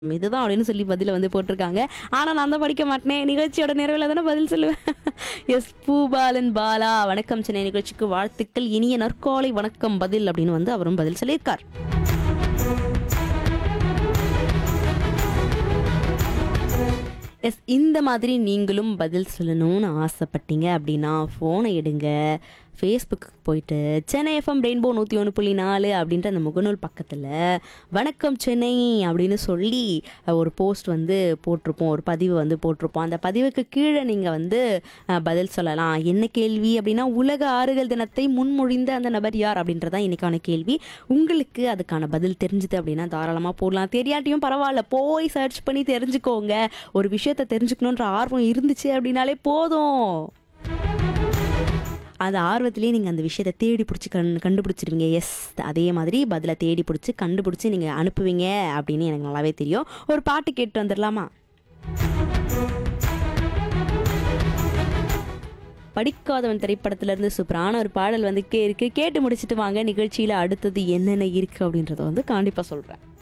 இதுதான் அப்படின்னு சொல்லி பதில வந்து போட்டிருக்காங்க ஆனால் நான் தான் படிக்க மாட்டேன் நிகழ்ச்சியோட நிறைவில் தானே பதில் சொல்லுவேன் எஸ் பூபாலன் பாலா வணக்கம் சென்னை நிகழ்ச்சிக்கு வாழ்த்துக்கள் இனிய நற்காலை வணக்கம் பதில் அப்படின்னு வந்து அவரும் பதில் சொல்லியிருக்கார் எஸ் இந்த மாதிரி நீங்களும் பதில் சொல்லணும்னு ஆசைப்பட்டீங்க அப்படின்னா ஃபோனை எடுங்க ஃபேஸ்புக்கு போயிட்டு சென்னை எஃப்எம் ரெயின்போ நூற்றி ஒன்று புள்ளி நாலு அப்படின்ற அந்த முகநூல் பக்கத்தில் வணக்கம் சென்னை அப்படின்னு சொல்லி அஹ், ஒரு போஸ்ட் வந்து போட்டிருப்போம் ஒரு பதிவு வந்து போட்டிருப்போம் அந்த பதிவுக்கு கீழே நீங்கள் வந்து அஹ், பதில் சொல்லலாம் என்ன கேள்வி அப்படின்னா உலக ஆறுகள் தினத்தை முன்மொழிந்த அந்த நபர் யார் அப்படின்றதான் இன்னைக்கான கேள்வி உங்களுக்கு அதுக்கான பதில் தெரிஞ்சுது அப்படின்னா தாராளமாக போடலாம் தெரியாட்டியும் பரவாயில்ல போய் சர்ச் பண்ணி தெரிஞ்சுக்கோங்க ஒரு விஷயத்தை தெரிஞ்சுக்கணுன்ற ஆர்வம் இருந்துச்சு அப்படின்னாலே போதும் அந்த ஆர்வத்திலேயே நீங்கள் அந்த விஷயத்தை தேடி பிடிச்சி கண் கண்டுபிடிச்சிருவீங்க எஸ் அதே மாதிரி பதிலை தேடி பிடிச்சி கண்டுபிடிச்சி நீங்கள் அனுப்புவீங்க அப்படின்னு எனக்கு நல்லாவே தெரியும் ஒரு பாட்டு கேட்டு வந்துடலாமா படிக்காதவன் திரைப்படத்திலிருந்து சூப்பரான ஒரு பாடல் வந்துக்கே இருக்கு கேட்டு முடிச்சிட்டு வாங்க நிகழ்ச்சியில் அடுத்தது என்னென்ன இருக்கு அப்படின்றத வந்து கண்டிப்பாக சொல்கிறேன்